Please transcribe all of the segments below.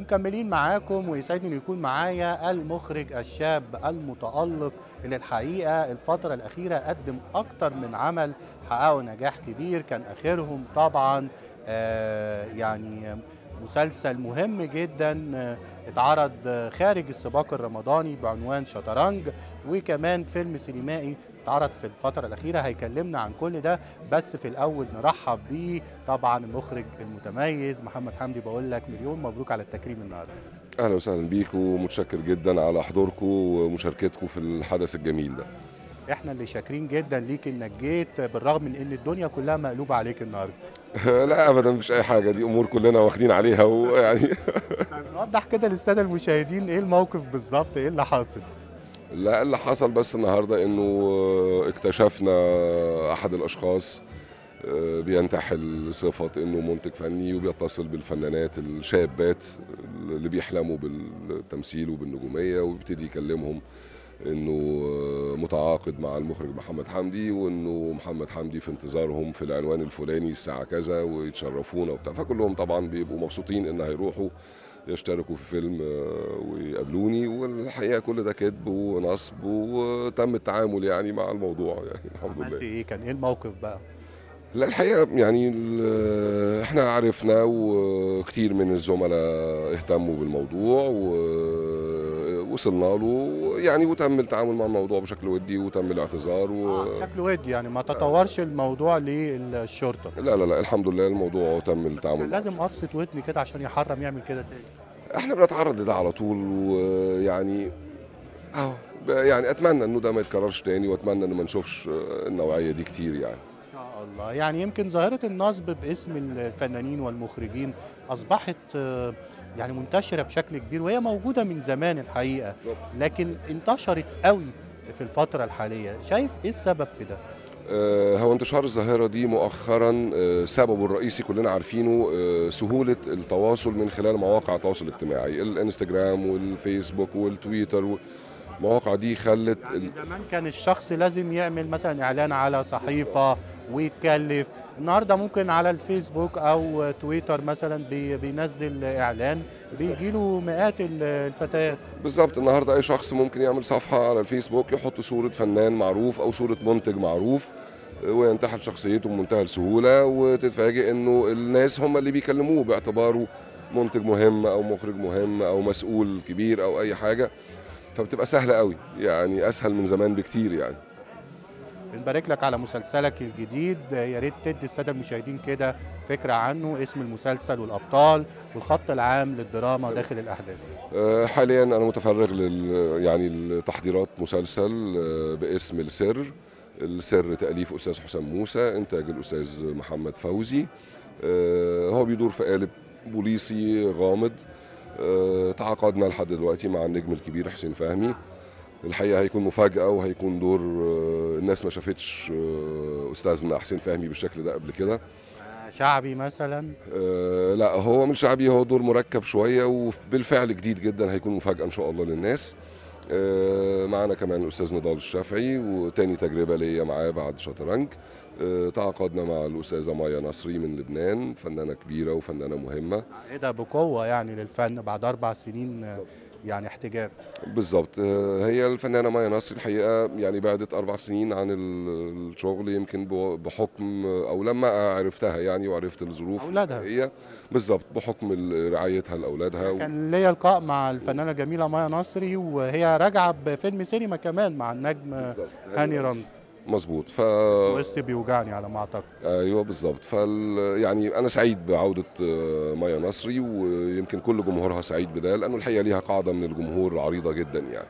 ومكملين معاكم ويسعدني ان يكون معايا المخرج الشاب المتألق اللي الحقيقة الفترة الأخيرة قدم أكتر من عمل حققوا نجاح كبير كان آخرهم طبعا آه، يعني مسلسل مهم جدا آه، اتعرض آه، خارج السباق الرمضاني بعنوان شطرنج وكمان فيلم سينمائي اتعرض في الفترة الأخيرة هيكلمنا عن كل ده بس في الأول نرحب بيه طبعا المخرج المتميز محمد حمدي بقول لك مليون مبروك على التكريم النهارده اهلا وسهلا بيكم ومتشكر جدا على حضوركم ومشاركتكم في الحدث الجميل ده احنا اللي شاكرين جدا ليك انك جيت بالرغم من ان الدنيا كلها مقلوبة عليك النهارده لا ابدا مش اي حاجه دي امور كلنا واخدين عليها ويعني طيب نوضح كده للسادة المشاهدين ايه الموقف بالظبط ايه اللي حاصل لا اللي حصل بس النهارده انه اكتشفنا احد الاشخاص بينتحل صفة انه منتج فني وبيتصل بالفنانات الشابات اللي بيحلموا بالتمثيل وبالنجومية وبيبتدي يكلمهم انه متعاقد مع المخرج محمد حمدي وانه محمد حمدي في انتظارهم في العنوان الفلاني الساعة كذا ويتشرفونا وبتاع فكلهم طبعا بيبقوا مبسوطين ان هيروحوا يشتركوا في فيلم ويقابلوني والحقيقه كل ده كذب ونصب وتم التعامل يعني مع الموضوع يعني الحمد عملت لله ايه كان ايه الموقف بقى لا الحقيقه يعني ال- احنا عرفنا وكتير من الزملاء اهتموا بالموضوع ووصلنا له يعني وتم التعامل مع الموضوع بشكل ودي وتم الاعتذار و... آه، شكله ودي يعني ما تطورش الموضوع للشرطة لا لا لا الحمد لله الموضوع تم كان التعامل معه. لازم قرصة ودن كده عشان يحرم يعمل كده تاني احنا بنتعرض لده على طول ويعني اهو ب- يعني اتمنى انه ده ما يتكررش تاني واتمنى ان ما نشوفش النوعيه دي كتير يعني ان شاء الله يعني يمكن ظاهرة النصب باسم الفنانين والمخرجين أصبحت آه، يعني منتشرة بشكل كبير وهي موجودة من زمان الحقيقة لكن انتشرت قوي في الفترة الحالية شايف ايه السبب في ده؟ آه، هو انتشار الظاهره دي مؤخرا آه، سببه الرئيسي كلنا عارفينه آه، سهوله التواصل من خلال مواقع التواصل الاجتماعي الانستجرام والفيسبوك والتويتر المواقع دي خلت يعني ال- زمان كان الشخص لازم يعمل مثلا اعلان على صحيفة ويتكلف النهارده ممكن على الفيسبوك او تويتر مثلا بي- بينزل اعلان بيجي له مئات ال- الفتيات بالظبط النهارده اي شخص ممكن يعمل صفحه على الفيسبوك يحط صوره فنان معروف او صوره منتج معروف وينتحل شخصيته بمنتهى السهوله وتتفاجئ انه الناس هم اللي بيكلموه باعتباره منتج مهم او مخرج مهم او مسؤول كبير او اي حاجه فبتبقى سهله قوي يعني اسهل من زمان بكتير يعني بنبارك لك على مسلسلك الجديد يا ريت تدي الساده المشاهدين كده فكره عنه اسم المسلسل والابطال والخط العام للدراما داخل الاحداث آه، حاليا انا متفرغ لل يعني لتحضيرات مسلسل آه، باسم السر السر تاليف استاذ حسام موسى انتاج الاستاذ محمد فوزي آه، هو بيدور في قالب بوليسي غامض آه، تعاقدنا لحد دلوقتي مع النجم الكبير حسين فهمي الحقيقه هيكون مفاجاه وهيكون دور آه، الناس ما شافتش آه، استاذنا حسين فهمي بالشكل ده قبل كده شعبي مثلا آه، لا هو مش شعبي هو دور مركب شويه وبالفعل جديد جدا هيكون مفاجاه ان شاء الله للناس آه، معانا كمان الاستاذ نضال الشافعي وتاني تجربه ليا معاه بعد شطرنج آه، تعاقدنا مع الاستاذه مايا نصري من لبنان فنانه كبيره وفنانه مهمه ايه ده بقوه يعني للفن بعد اربع سنين آه، يعني احتجاب بالظبط آه، هي الفنانه مايا نصري الحقيقه يعني بعدت اربع سنين عن ال- الشغل يمكن ب- بحكم او لما عرفتها يعني وعرفت الظروف أولادها. هي بالظبط بحكم ال- رعايتها لاولادها و- كان ليا لقاء مع الفنانه الجميله مايا نصري وهي راجعه بفيلم سينما كمان مع النجم آه، بالظبط. هاني رمزي مظبوط ف وسط بيوجعني على ما اعتقد ايوه بالظبط فال يعني انا سعيد بعوده آه، مايا نصري ويمكن كل جمهورها سعيد بده لانه الحقيقه ليها قاعده من الجمهور عريضه جدا يعني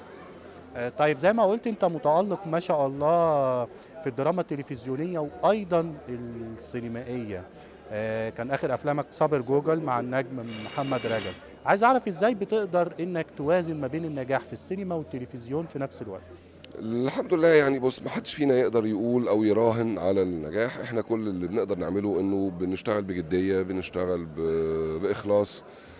آه، طيب زي ما قلت انت متألق ما شاء الله في الدراما التلفزيونية وايضا السينمائية آه، كان اخر افلامك صابر جوجل مع النجم محمد رجب عايز اعرف ازاي بتقدر انك توازن ما بين النجاح في السينما والتلفزيون في نفس الوقت الحمد لله يعني بص ما حدش فينا يقدر يقول او يراهن على النجاح احنا كل اللي بنقدر نعمله انه بنشتغل بجديه بنشتغل ب- باخلاص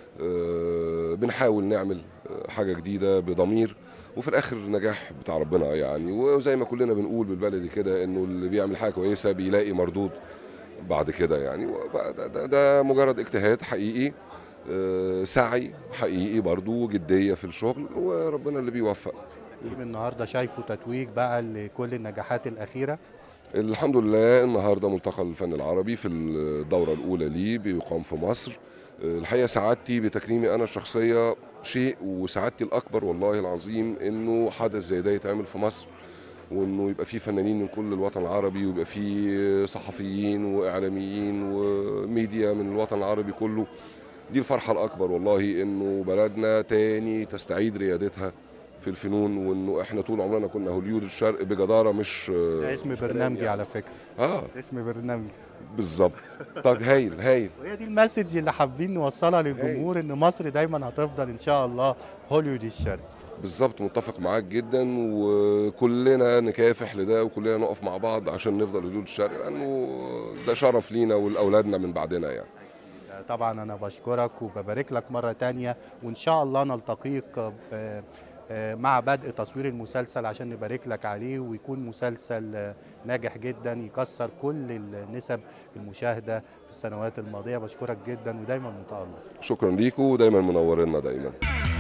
آه، بنحاول نعمل آه، حاجه جديده بضمير وفي الاخر النجاح بتاع ربنا يعني وزي ما كلنا بنقول بالبلدي كده انه اللي بيعمل حاجه كويسه بيلاقي مردود بعد كده يعني وبقى ده, ده, ده مجرد اجتهاد حقيقي آه، سعي حقيقي برضو وجديه في الشغل وربنا اللي بيوفق التكريم النهارده شايفه تتويج بقى لكل النجاحات الاخيره الحمد لله النهارده ملتقى الفن العربي في الدوره الاولى ليه بيقام في مصر الحقيقه سعادتي بتكريمي انا الشخصيه شيء وسعادتي الاكبر والله العظيم انه حدث زي ده يتعمل في مصر وانه يبقى فيه فنانين من كل الوطن العربي ويبقى فيه صحفيين واعلاميين وميديا من الوطن العربي كله دي الفرحه الاكبر والله انه بلدنا تاني تستعيد ريادتها في الفنون وانه احنا طول عمرنا كنا هوليود الشرق بجداره مش ده اسم برنامجي على فكره اه اسم برنامجي بالظبط طب هايل هايل وهي دي المسج اللي حابين نوصلها للجمهور ان مصر دايما هتفضل ان شاء الله هوليوود الشرق بالظبط متفق معاك جدا وكلنا نكافح لده وكلنا نقف مع بعض عشان نفضل هوليود الشرق لانه ده شرف لينا ولاولادنا من بعدنا يعني طبعا انا بشكرك وببارك لك مره تانية وان شاء الله نلتقيك ب- مع بدء تصوير المسلسل عشان نبارك لك عليه ويكون مسلسل ناجح جدا يكسر كل النسب المشاهده في السنوات الماضيه بشكرك جدا ودايما متالق شكرا ليكم ودايما منورينا دايما